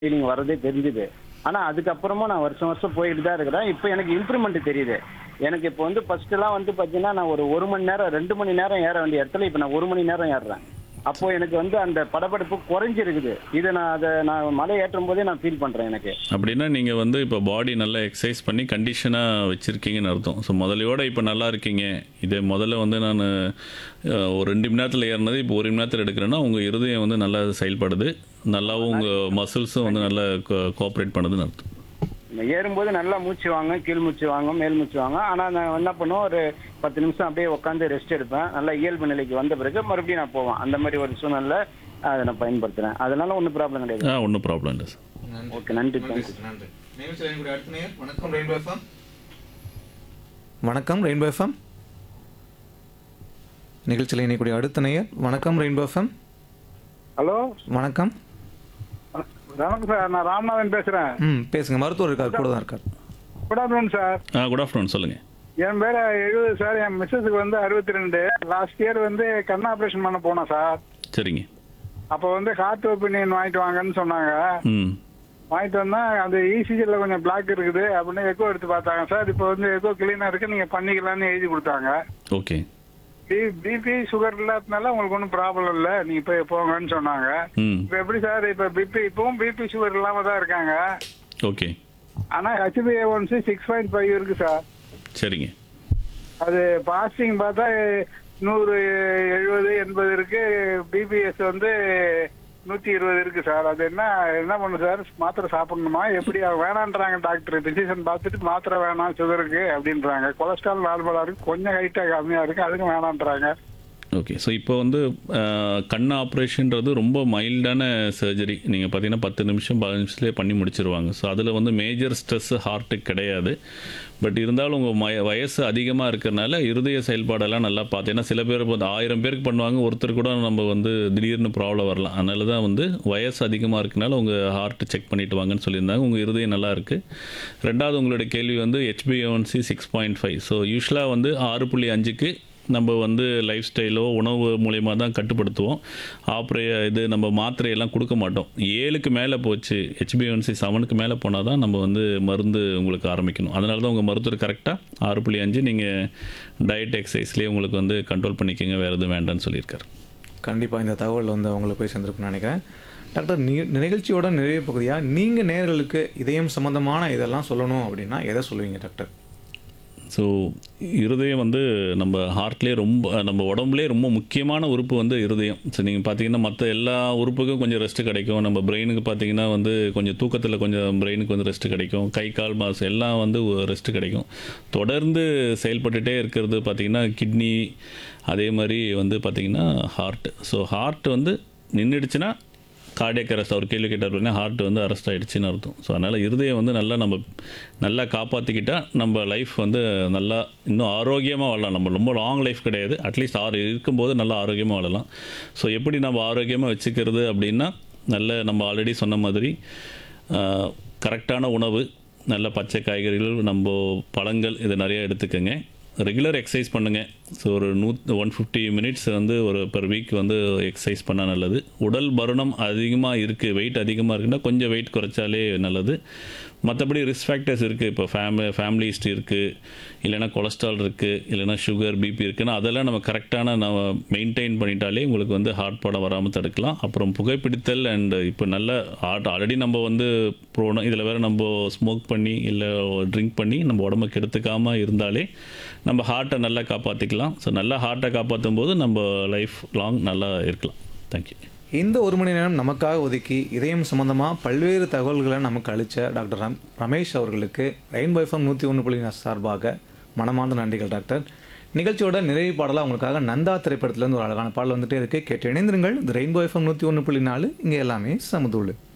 feeling வரதே தெரிஞ்சுது ஆனா அதுக்கப்புறமா நான் வருஷம் வருஷம் போயிட்டு தான் இருக்கிறேன் இப்போ எனக்கு இம்ப்ரூவ்மெண்ட் தெரியுது எனக்கு இப்போ வந்து ஃபர்ஸ்ட் எல்லாம் வந்து பாத்தீங்கன்னா நான் ஒரு ஒரு மணி நேரம் ரெண்டு மணி நேரம் ஏற வேண்டிய இடத்துல இப்போ நான் ஒரு மணி நேரம் ஏறுறேன் அப்போ எனக்கு வந்து அந்த படபடப்பு குறைஞ்சிருக்குது இதை நான் அதை நான் மலை ஏற்றும் போதே நான் ஃபீல் பண்றேன் எனக்கு அப்படின்னா நீங்கள் வந்து இப்போ பாடி நல்லா எக்ஸசைஸ் பண்ணி கண்டிஷனாக வச்சுருக்கீங்கன்னு அர்த்தம் ஸோ முதலையோட இப்போ நல்லா இருக்கீங்க இதே முதல்ல வந்து நான் ஒரு ரெண்டு மணி நேரத்தில் ஏறினது இப்போ ஒரு மணி நேரத்தில் எடுக்கிறேன்னா உங்கள் இருதயம் வந்து நல்லா செயல்படுது நல்லாவும் உங்கள் மசில்ஸும் வந்து நல்லா கோஆப்ரேட் பண்ணுதுன்னு அர்த்தம் நம்ம ஏறும்போது நல்லா மூச்சு வாங்க கீழ் மூச்சு வாங்க மேல் மூச்சு வாங்க ஆனா நான் என்ன பண்ணுவோம் ஒரு பத்து நிமிஷம் அப்படியே உட்காந்து ரெஸ்ட் எடுப்பேன் நல்லா இயல்பு நிலைக்கு வந்த பிறகு மறுபடியும் நான் போவேன் அந்த மாதிரி ஒரு சூழ்நிலை அதை நான் பயன்படுத்துறேன் அதனால ஒன்றும் ப்ராப்ளம் கிடையாது ஆ ஒன்றும் ப்ராப்ளம் இல்லை சார் நன்றி ஓகே நன்றி நன்றி தேங்க்யூ சார் நன்றி நிகழ்ச்சியில் எங்களுடைய அடுத்த நேயர் வணக்கம் ரெயின்போ எஃப்எம் வணக்கம் ரெயின்போ எஃப்எம் நிகழ்ச்சியில் இணைக்கூடிய அடுத்த நேயர் வணக்கம் ரெயின்போ எஃப்எம் ஹலோ வணக்கம் வணக்கம் சார் நான் ராமநாதன் பேசுறேன் ம் பேசுங்க மருத்துவர் இருக்கார் கூட தான் இருக்கார் குட் ஆஃப்டர்நூன் சார் ஆ குட் ஆஃப்டர்நூன் சொல்லுங்கள் என் பேர் எழுபது சார் என் மிஸ்ஸஸுக்கு வந்து அறுபத்தி ரெண்டு லாஸ்ட் இயர் வந்து கண் ஆப்ரேஷன் பண்ண போனோம் சார் சரிங்க அப்போ வந்து ஹார்ட் ஒப்பீனியன் வாங்கிட்டு வாங்கன்னு சொன்னாங்க ம் வாங்கிட்டு வந்தா அந்த இசிஜியில் கொஞ்சம் பிளாக் இருக்குது அப்படின்னு எக்கோ எடுத்து பார்த்தாங்க சார் இப்போ வந்து எக்கோ கிளீனாக இருக்கு நீங்கள் பண்ணிக்கலாம்னு எழுதி கொடுத்தாங்க ஓகே பி பிபி சுகர் இல்லாததுனால உங்களுக்கு ஒன்றும் ப்ராப்ளம் இல்லை நீங்கள் போய் போங்கன்னு சொன்னாங்க ம் இப்போ எப்படி சார் இப்போ பிபி இப்பவும் பிபி சுகர் இல்லாமல் தான் இருக்காங்க ஓகே ஆனால் HbA one C six point five இருக்கு சார் சரிங்க அது பாஸ்டிங் பார்த்தா நூறு எழுபது எண்பது இருக்கு பிபிஎஸ் வந்து நூத்தி இருபது இருக்கு சார் அது என்ன என்ன பண்ணு சார் மாத்திரை சாப்பிடணுமா எப்படி அவங்க வேணான்றாங்க டாக்டர் பிசிஷன் பார்த்துட்டு மாத்திரை வேணாம் சுகருக்கு அப்படின்றாங்க கொலஸ்ட்ரால் நார்மலா இருக்கு கொஞ்சம் ஹைட்டா கம்மியா இருக்கு அதுக்கும் வேணான்றாங்க ஓகே ஸோ இப்போ வந்து அஹ், கண் ஆப்ரேஷன்றது ரொம்ப மைல்டான சர்ஜரி நீங்கள் பார்த்தீங்கன்னா பத்து நிமிஷம் பதினஞ்சு நிமிஷத்துலேயே பண்ணி முடிச்சிருவாங்க ஸோ அதில் வந்து மேஜர் ஸ்ட்ரெஸ் ஹார்ட்டுக்கு கிடையாது பட் இருந்தாலும் உங்கள் மய வயசு அதிகமாக இருக்கிறனால இருதய செயல்பாடெல்லாம் நல்லா பார்த்து ஏன்னா சில பேர் இப்போ ஆயிரம் பேருக்கு பண்ணுவாங்க ஒருத்தர் கூட நம்ம வந்து திடீர்னு ப்ராப்ளம் வரலாம் அதனால தான் வந்து வயசு அதிகமாக இருக்கனால உங்கள் ஹார்ட் செக் பண்ணிட்டு வாங்கன்னு சொல்லியிருந்தாங்க உங்கள் இருதயம் நல்லா இருக்குது ரெண்டாவது உங்களுடைய கேள்வி வந்து HbA one C six point five so யூஸ்வலாக வந்து ஆறு புள்ளி அஞ்சுக்கு நம்ம வந்து லைஃப் ஸ்டைலோ உணவு மூலயமா தான் கட்டுப்படுத்துவோம் ஆப்ரே இது நம்ம மாத்திரையெல்லாம் கொடுக்க மாட்டோம் ஏழுக்கு மேலே போச்சு ஹெச்பிஎன்சி செவனுக்கு மேலே போனால் தான் நம்ம வந்து மருந்து உங்களுக்கு ஆரம்பிக்கணும் அதனால தான் உங்கள் மருத்துவர் கரெக்டாக ஆறு புள்ளி அஞ்சு நீங்கள் டயட் எக்ஸசைஸ்லேயே உங்களுக்கு வந்து கண்ட்ரோல் பண்ணிக்கோங்க வேறு எதுவும் வேண்டாம்னு சொல்லியிருக்காரு கண்டிப்பாக இந்த தகவல் வந்து அவங்களுக்கு போய் சேர்ந்துருக்குன்னு நினைக்கிறேன் டாக்டர் நி நிகழ்ச்சியோட நிறைய பகுதியாக நீங்கள் நேயர்களுக்கு இதயம் சம்மந்தமான இதெல்லாம் சொல்லணும் அப்படின்னா எதை சொல்லுவீங்க டாக்டர் ஸோ இருதயம் வந்து நம்ம ஹார்ட்லேயே ரொம்ப நம்ம உடம்புலேயே ரொம்ப முக்கியமான உறுப்பு வந்து இருதயம் ஸோ நீங்கள் பார்த்தீங்கன்னா மற்ற எல்லா உறுப்புக்கும் கொஞ்சம் ரெஸ்ட் கிடைக்கும் நம்ம பிரெயினுக்கு பார்த்தீங்கன்னா வந்து கொஞ்சம் தூக்கத்தில் கொஞ்சம் பிரெயினுக்கு வந்து ரெஸ்ட் கிடைக்கும் கை கால் மாஸ் எல்லாம் வந்து ரெஸ்ட் கிடைக்கும் தொடர்ந்து செயல்பட்டுட்டே இருக்கிறது பார்த்தீங்கன்னா கிட்னி அதே மாதிரி வந்து பார்த்தீங்கன்னா ஹார்ட் ஸோ ஹார்ட் வந்து நின்றுடுச்சுன்னா கார்டியக் அரெஸ்ட் அவர் கேள்வி கேட்டார் அப்படின்னா ஹார்ட் வந்து அரெஸ்ட் ஆகிடுச்சின்னு அர்த்தம் ஸோ அதனால் இருதயம் வந்து நல்லா நம்ம நல்லா காப்பாற்றிக்கிட்டா நம்ம லைஃப் வந்து நல்லா இன்னும் ஆரோக்கியமாக வாழலாம் நம்ம ரொம்ப லாங் லைஃப் கிடையாது அட்லீஸ்ட் ஆறு இருக்கும்போது நல்லா ஆரோக்கியமாக வாழலாம் ஸோ எப்படி நம்ம ஆரோக்கியமாக வச்சுக்கிறது அப்படின்னா நல்ல நம்ம ஆல்ரெடி சொன்ன மாதிரி கரெக்டான உணவு நல்ல பச்சை காய்கறிகள் நம்ம பழங்கள் இதை நிறைய எடுத்துக்கோங்க ரெகுலர் எக்ஸசைஸ் பண்ணுங்கள் ஸோ ஒரு நூ ஒன் ஃபிஃப்டி மினிட்ஸ் வந்து ஒரு பெர் வீக் வந்து எக்ஸசைஸ் பண்ணால் நல்லது உடல் பருணம் அதிகமாக இருக்குது வெயிட் அதிகமாக இருக்குன்னா கொஞ்சம் வெயிட் குறைச்சாலே நல்லது மற்றபடி ரிஸ்க் ஃபேக்டர்ஸ் இருக்குது இப்போ ஃபேமிலி ஃபேமிலி ஹிஸ்ட்ரி இருக்குது இல்லைனா கொலஸ்ட்ரால் இருக்குது இல்லைனா சுகர் பிபி இருக்குன்னா அதெல்லாம் நம்ம கரெக்டான நம்ம மெயின்டைன் பண்ணிட்டாலே உங்களுக்கு வந்து ஹார்ட் படம் வராமல் தடுக்கலாம் அப்புறம் புகைப்பிடித்தல் அண்ட் இப்போ நல்ல ஹார்ட் ஆல்ரெடி நம்ம வந்து ப்ரோன இதில் வேறு நம்ம ஸ்மோக் பண்ணி இல்லை ட்ரிங்க் பண்ணி நம்ம உடம்புக்கு எடுத்துக்காமல் இருந்தாலே நம்ம ஹார்ட்டை நல்லா காப்பாற்றிக்கலாம் ஸோ நல்லா ஹார்ட்டை காப்பாற்றும் போது நம்ம லைஃப் லாங் நல்லா இருக்கலாம் தேங்க்யூ இந்த ஒரு மணி நேரம் நமக்காக ஒதுக்கி இதயம் சம்பந்தமாக பல்வேறு தகவல்களை நமக்கு அளித்த டாக்டர் ரம் ரமேஷ் அவர்களுக்கு ரெயின்போ எஃப்எம் நூற்றி ஒன்று புள்ளி சார்பாக மனமார்ந்த நன்றிகள் டாக்டர் நிகழ்ச்சியோட நிறைவு பாடலாக உங்களுக்காக நந்தா திரைப்படத்துலேருந்து ஒரு அழகான பாடல் வந்துட்டே இருக்கு கேட்டு இணைந்திருங்கள் இது ரெயின்போ எஃப்எம் நூற்றி ஒன்று புள்ளி நாலு இங்கே எல்லாமே சமதூள்